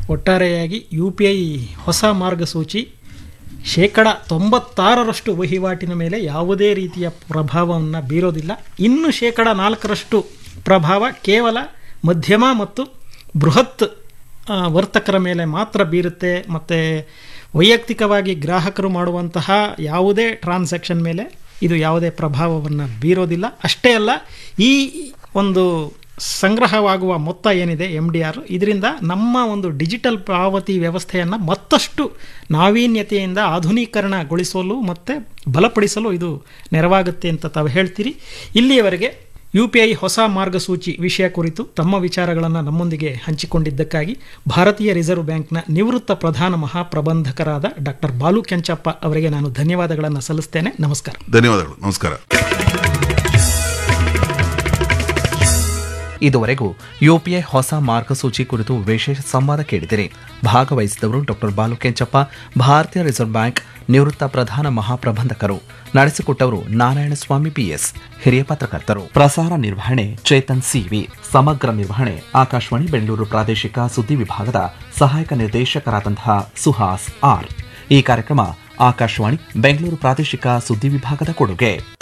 ಒಟ್ಟಾರೆಯಾಗಿ U P I ಹೊಸ ಮಾರ್ಗಸೂಚಿ ಶೇಕಡ ತೊಂಬತ್ತಾರರಷ್ಟು ವಹಿವಾಟಿನ ಮೇಲೆ ಯಾವುದೇ ರೀತಿಯ ಪ್ರಭಾವವನ್ನು ಬೀರೋದಿಲ್ಲ ಇನ್ನು ಶೇಕಡ ನಾಲ್ಕರಷ್ಟು ಪ್ರಭಾವ ಕೇವಲ ಮಧ್ಯಮ ಮತ್ತು ಬೃಹತ್ ಆ, ವರ್ತಕರ ಮೇಲೆ ಮಾತ್ರ ಬೀರುತ್ತೆ ಮತ್ತು ವೈಯಕ್ತಿಕವಾಗಿ ಗ್ರಾಹಕರು ಮಾಡುವಂತಹ ಯಾವುದೇ ಟ್ರಾನ್ಸಾಕ್ಷನ್ ಮೇಲೆ ಇದು ಯಾವುದೇ ಪ್ರಭಾವವನ್ನು ಬೀರೋದಿಲ್ಲ ಅಷ್ಟೇ ಅಲ್ಲ ಈ ಒಂದು ಸಂಗ್ರಹವಾಗುವ ಮೊತ್ತ ಏನಿದೆ ಎಮ್ ಡಿ ಆರ್ ಇದರಿಂದ ನಮ್ಮ ಒಂದು ಡಿಜಿಟಲ್ ಪಾವತಿ ವ್ಯವಸ್ಥೆಯನ್ನು ಮತ್ತಷ್ಟು ನಾವೀನ್ಯತೆಯಿಂದ ಆಧುನೀಕರಣಗೊಳಿಸಲು ಮತ್ತು ಬಲಪಡಿಸಲು ಇದು ನೆರವಾಗುತ್ತೆ ಅಂತ ತಾವು ಹೇಳ್ತೀರಿ ಇಲ್ಲಿಯವರೆಗೆ ಯು ಪಿ ಐ ಹೊಸ ಮಾರ್ಗಸೂಚಿ ವಿಷಯ ಕುರಿತು ತಮ್ಮ ವಿಚಾರಗಳನ್ನು ನಮ್ಮೊಂದಿಗೆ ಹಂಚಿಕೊಂಡಿದ್ದಕ್ಕಾಗಿ ಭಾರತೀಯ ರಿಸರ್ವ್ ಬ್ಯಾಂಕ್ನ ನಿವೃತ್ತ ಪ್ರಧಾನ ಮಹಾಪ್ರಬಂಧಕರಾದ ಡಾಕ್ಟರ್ ಬಾಲು ಕೆಂಚಪ್ಪ ಅವರಿಗೆ ನಾನು ಧನ್ಯವಾದಗಳನ್ನು ಸಲ್ಲಿಸ್ತೇನೆ ನಮಸ್ಕಾರ ಧನ್ಯವಾದಗಳು ನಮಸ್ಕಾರ ಇದುವರೆಗೂ ಯುಪಿಐ ಹೊಸ ಮಾರ್ಗಸೂಚಿ ಕುರಿತು ವಿಶೇಷ ಸಂವಾದ ಕೇಳಿದಿರಿ ಭಾಗವಹಿಸಿದವರು ಡಾಕ್ಟರ್ ಬಾಲು ಕೆಂಚಪ್ಪ ಭಾರತೀಯ ರಿಸರ್ವ್ ಬ್ಯಾಂಕ್ ನಿವೃತ್ತ ಪ್ರಧಾನ ಮಹಾಪ್ರಬಂಧಕರು ನಡೆಸಿಕೊಟ್ಟವರು ನಾರಾಯಣಸ್ವಾಮಿ ಪಿಎಸ್ ಹಿರಿಯ ಪತ್ರಕರ್ತರು ಪ್ರಸಾರ ನಿರ್ವಹಣೆ ಚೇತನ್ ಸಿವಿ ಸಮಗ್ರ ನಿರ್ವಹಣೆ ಆಕಾಶವಾಣಿ ಬೆಂಗಳೂರು ಪ್ರಾದೇಶಿಕ ಸುದ್ದಿ ವಿಭಾಗದ ಸಹಾಯಕ ನಿರ್ದೇಶಕರಾದಂತಹ ಸುಹಾಸ್ ಆರ್ ಈ ಕಾರ್ಯಕ್ರಮ ಆಕಾಶವಾಣಿ ಬೆಂಗಳೂರು ಪ್ರಾದೇಶಿಕ ಸುದ್ದಿ ವಿಭಾಗದ ಕೊಡುಗೆ